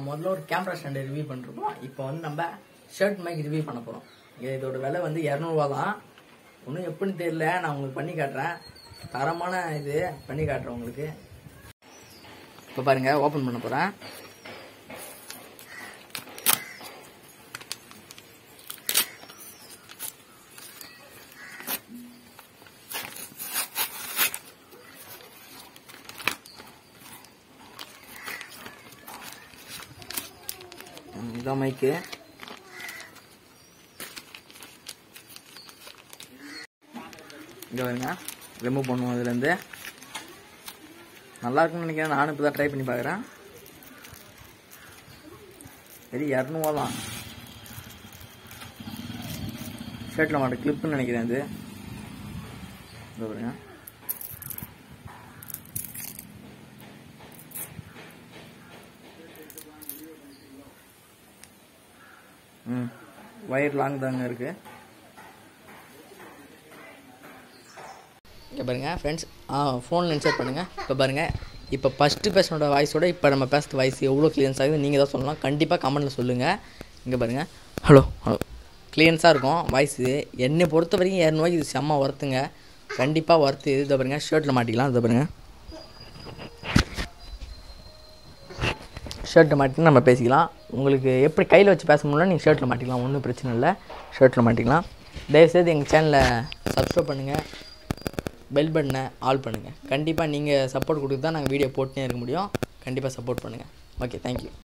முதல்ல ஒரு கேமரா ஸ்டாண்டை ரிவ்யூ பண்ணிருக்கோம் இப்போ வந்து நம்ம ஷர்ட் மைக் ரிவ்யூ பண்ண போகிறோம் இதோட விலை வந்து இரநூறுவா தான் ஒன்றும் எப்படின்னு தெரியல நான் உங்களுக்கு பண்ணி காட்டுறேன் தரமான இது பண்ணி காட்டுறேன் உங்களுக்கு இப்போ பாருங்க ஓப்பன் பண்ண போகிறேன் இதான் மைக்கு இங்கே பாருங்க ரிமூவ் பண்ணுவோம் இதுலேருந்து நல்லா இருக்கும்னு நினைக்கிறேன் நானும் இப்போ தான் ட்ரை பண்ணி பார்க்குறேன் சரி இரநூறுவா தான் ஷர்ட்டில் மாட்ட கிளிப்புன்னு நினைக்கிறேன் இது இங்கே பாருங்க ம் ஒயர் லாங் தாங்க இருக்குது இங்கே பாருங்க ஃப்ரெண்ட்ஸ் ஆ ஃபோனில் இன்சர்ட் பண்ணுங்கள் இப்போ பாருங்கள் இப்போ ஃபஸ்ட்டு பேசினோட வாய்ஸோட இப்போ நம்ம பேசுகிற வாய்ஸ் எவ்வளோ கிளியன்ஸ் ஆகுது நீங்கள் தான் சொல்லலாம் கண்டிப்பாக கமெண்ட்டில் சொல்லுங்கள் இங்கே பாருங்கள் ஹலோ ஹலோ கிளியன்ஸாக இருக்கும் வாய்ஸு என்னை பொறுத்த வரைக்கும் இரநூறுவாய்க்கு இது செம்ம ஒர்த்துங்க கண்டிப்பாக ஒர்த்து இது இதை பாருங்கள் ஷர்ட்டில் மாட்டிக்கலாம் இதை பாருங்கள் ஷர்ட்டை மாட்டி நம்ம பேசிக்கலாம் உங்களுக்கு எப்படி கையில் வச்சு பேச முடியல நீங்கள் ஷர்ட்டில் மாட்டிக்கலாம் ஒன்றும் பிரச்சனை இல்லை ஷர்ட்டில் மாட்டிக்கலாம் தயவுசெய்து எங்கள் சேனலை சப்ஸ்கிரைப் பண்ணுங்கள் பெல் பட்டனை ஆல் பண்ணுங்கள் கண்டிப்பாக நீங்கள் சப்போர்ட் கொடுத்து தான் நாங்கள் வீடியோ போட்டுனே இருக்க முடியும் கண்டிப்பாக சப்போர்ட் பண்ணுங்கள் ஓகே தேங்க்யூ